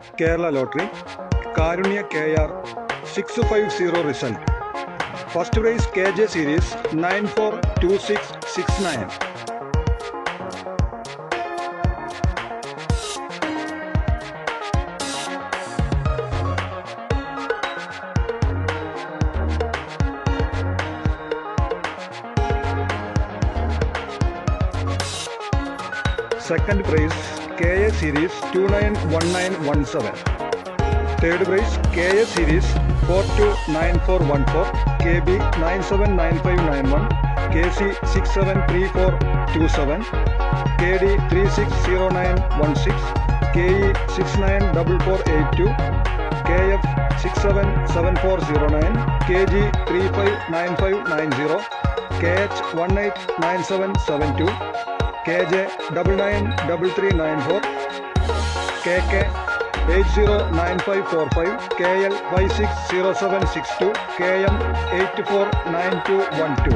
Kerala lottery Karunya K R six five zero result first prize K J series nine four two six six nine second prize K A series two nine one nine one seven third prize K A series four two nine four one four K B nine seven nine five nine one K C six seven three four two seven K D three six zero nine one six K E six nine double four eight two K F six seven seven four zero nine K G three five nine five nine zero K H one eight nine seven seven two K J double nine double three nine four K K eight zero nine five four five K L five six zero seven six two K M eight four nine two one to